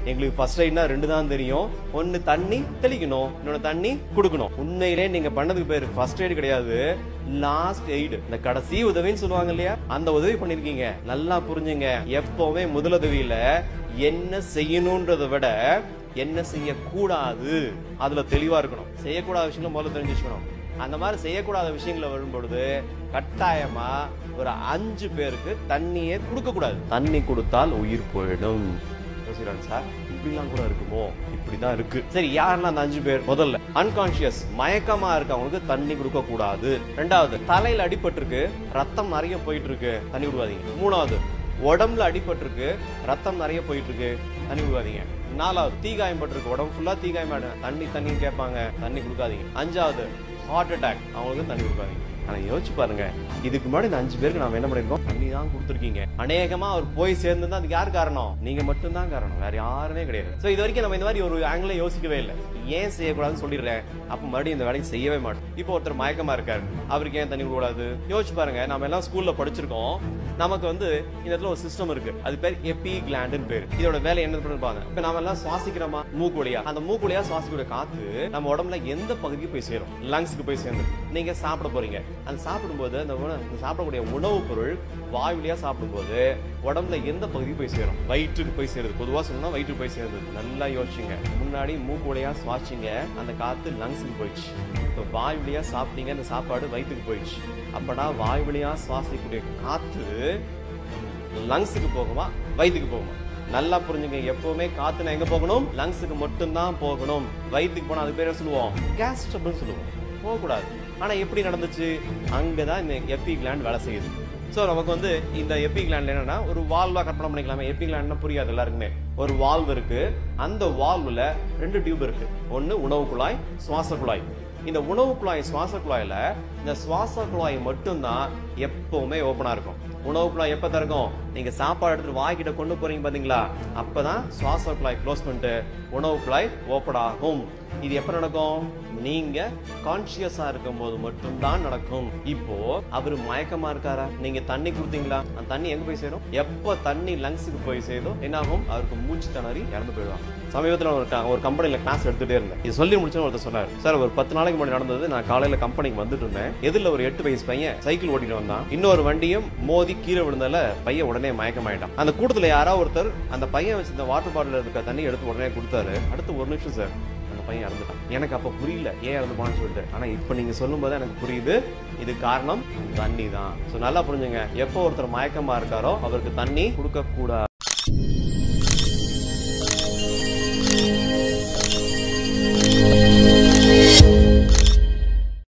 எங்களுக்கு ஃபர்ஸ்ட் எய்ட்னா ரெண்டு தான் தெரியும் ஒன்னு தண்ணி தெளிக்கணும் இன்னொன்னு தண்ணி கொடுக்கணும் உண்மையிலே நீங்க பண்ணதுக்கு பேர் ஃபர்ஸ்ட் எய்டு கிடையாது லாஸ்ட் எய்டு இந்த கடைசி உதவின்னு சொல்லுவாங்க இல்லையா அந்த உதவி பண்ணிருக்கீங்க நல்லா புரிஞ்சுங்க எப்பவுமே முதலுதவியில என்ன செய்யணும்ன்றதை விட என்ன செய்யக்கூடாது அதுல தெளிவா இருக்கணும் செய்யக்கூடாத விஷயங்களை முதல்ல தெரிஞ்சு வச்சுக்கணும் அந்த மாதிரி செய்யக்கூடாத விஷயங்களை வரும்பொழுது கட்டாயமா ஒரு அஞ்சு பேருக்கு தண்ணியே கொடுக்க கூடாது தண்ணி கொடுத்தால் உயிர் போயிடும் யோசிக்கிறாங்க சார் இப்படிலாம் கூட இருக்குமோ இப்படிதான் இருக்கு சரி யாரெல்லாம் அந்த அஞ்சு பேர் முதல்ல அன்கான்சியஸ் மயக்கமா இருக்கவங்களுக்கு தண்ணி கொடுக்க கூடாது ரெண்டாவது தலையில அடிபட்டிருக்கு ரத்தம் நிறைய போயிட்டு இருக்கு தண்ணி விடுவாதீங்க மூணாவது உடம்புல அடிபட்டிருக்கு ரத்தம் நிறைய போயிட்டு இருக்கு தண்ணி விடுவாதீங்க நாலாவது தீகாயம் பட்டிருக்கு உடம்பு ஃபுல்லா தீகாயம் ஆயிடும் தண்ணி தண்ணி கேட்பாங்க தண்ணி கொடுக்காதீங்க அஞ்சாவது ஹார்ட் அட்டாக் அவங்களுக்கு தண்ணி கொடுக்காதீங்க ஆனா யோசிச்சு பாருங்க இதுக்கு முன்னாடி இந்த அஞ்சு பேருக்கு நாம என்ன பண்ணிருக்கோம் தண்ணி தான் கொடுத்துருக்கீங்க அநேகமா அவர் போய் சேர்ந்து அதுக்கு யார் காரணம் நீங்க மட்டும் தான் காரணம் வேற யாருமே கிடையாது சோ இது வரைக்கும் நம்ம இந்த மாதிரி ஒரு ஆங்கிள் யோசிக்கவே இல்லை ஏன் செய்யக்கூடாதுன்னு சொல்லிடுறேன் அப்ப மறுபடியும் இந்த வேலையை செய்யவே மாட்டோம் இப்போ ஒருத்தர் மயக்கமா இருக்காரு அவருக்கு ஏன் தண்ணி கூடாது யோசிச்சு பாருங்க நம்ம எல்லாம் ஸ்கூல்ல படிச்சிருக்கோம் நமக்கு வந்து இந்த இடத்துல ஒரு சிஸ்டம் இருக்கு அது பேர் எபி கிளாண்டுன்னு பேர் இதோட வேலை என்ன பண்ணிருப்பாங்க இப்ப நாம எல்லாம் சுவாசிக்கிறோமா மூக்கு வழியா அந்த மூக்கு வழியா சுவாசிக்கூடிய காத்து நம்ம உடம்புல எந்த பகுதிக்கு போய் சேரும் லங்ஸ்க்கு போய் சேர்ந்து நீங்க சாப்பிட போறீங்க அந்த சாப்பிடும்போது அந்த உணவு அந்த சாப்பிடக்கூடிய உணவுப் பொருள் வாய் வழியா சாப்பிடும்போது உடம்புல எந்த பகுதிக்கு போய் சேரும் வயிற்றுக்கு போய் சேருது பொதுவா சொல்லணும்னா வயிற்றுக்கு போய் சேருது நல்லா யோசிச்சுங்க முன்னாடி மூக்கு வழியா சுவாசிங்க அந்த காத்து லங்ஸுக்கு போயிடுச்சு இப்போ வாய் வழியா சாப்பிட்டீங்க அந்த சாப்பாடு வயிற்றுக்கு போயிடுச்சு அப்பனா வாய் வழியா சுவாசிக்கக்கூடிய காத்து லங்ஸுக்கு போகுமா வயிற்றுக்கு போகுமா நல்லா புரிஞ்சுங்க எப்பவுமே காத்துனா எங்க போகணும் லங்ஸுக்கு மட்டும்தான் போகணும் வயிற்றுக்கு போனா அது பேர் என்ன சொல்லுவோம் கேஸ் ட்ரபிள் சொல்லுவோம் போகக்கூடாது ஆனா எப்படி நடந்துச்சு அங்கதான் இந்த எப்பி கிளாண்ட் வேலை செய்யுது ஸோ நமக்கு வந்து இந்த எப்பி கிளாண்ட் என்னன்னா ஒரு வால்வா கற்பனை பண்ணிக்கலாமே எப்பி கிளாண்ட்னா புரியாது எல்லாருக்குமே ஒரு வால்வ் இருக்கு அந்த வால்வுல ரெண்டு டியூப் இருக்கு ஒன்னு உணவு குழாய் சுவாச குழாய் இந்த உணவு குழாய் சுவாச குழாயில இந்த சுவாச குழாய் மட்டும்தான் எப்பவுமே ஓப்பனா இருக்கும் உணவு குழாய் எப்ப திறக்கும் நீங்க சாப்பாடு எடுத்துட்டு வாய்க்கிட்ட கொண்டு போறீங்க பாத்தீங்களா அப்பதான் சுவாச குழாய் க்ளோஸ் பண்ணிட்டு உணவு குழாய் ஓப்பன் ஆகும் இது எப்ப நடக்கும் நீங்க கான்சியஸா இருக்கும் போது மட்டும்தான் நடக்கும் இப்போ அவரு மயக்கமா இருக்காரா நீங்க தண்ணி கொடுத்தீங்களா அந்த தண்ணி எங்க போய் சேரும் எப்ப தண்ணி லங்ஸுக்கு போய் சேரும் என்ன ஆகும் அவருக்கு மூச்சு திணறி இறந்து போயிடுவாங்க சமீபத்தில் ஒரு க- ஒரு கம்பெனில கிளாஸ் எடுத்துட்டே இருந்தேன் இது சொல்லி முடிச்சோன்னு ஒருத்தர் சொன்னார் சார் ஒரு பத்து நாளைக்கு முன்னாடி நடந்தது நான் காலையில கம்பெனிக்கு வந்துட்டு இருந்தேன் எதிரில் ஒரு எட்டு வயசு பையன் சைக்கிள் ஓட்டிட்டு வந்தான் இன்னொரு வண்டியும் மோதி கீழே விழுந்தால பையன் உடனே மயக்கமாயிட்டான் அந்த கூட்டத்துல யாரோ ஒருத்தர் அந்த பையன் வச்சிருந்த வாட்டர் பாட்டில் இருக்க தண்ணி எடுத்து உடனே கொடுத்தாரு அடுத்து ஒரு நிமிஷம் சார் அந்த பையன் இறந்துட்டான் எனக்கு அப்ப புரியல ஏன் இறந்துப்பான்னு சொல்லிட்டு ஆனா இப்ப நீங்க சொல்லும் போது எனக்கு புரியுது இது காரணம் தண்ணி தான் சோ நல்லா புரிஞ்சுங்க எப்போ ஒருத்தர் மயக்கமா இருக்காரோ அவருக்கு தண்ணி கொடுக்க கூடாது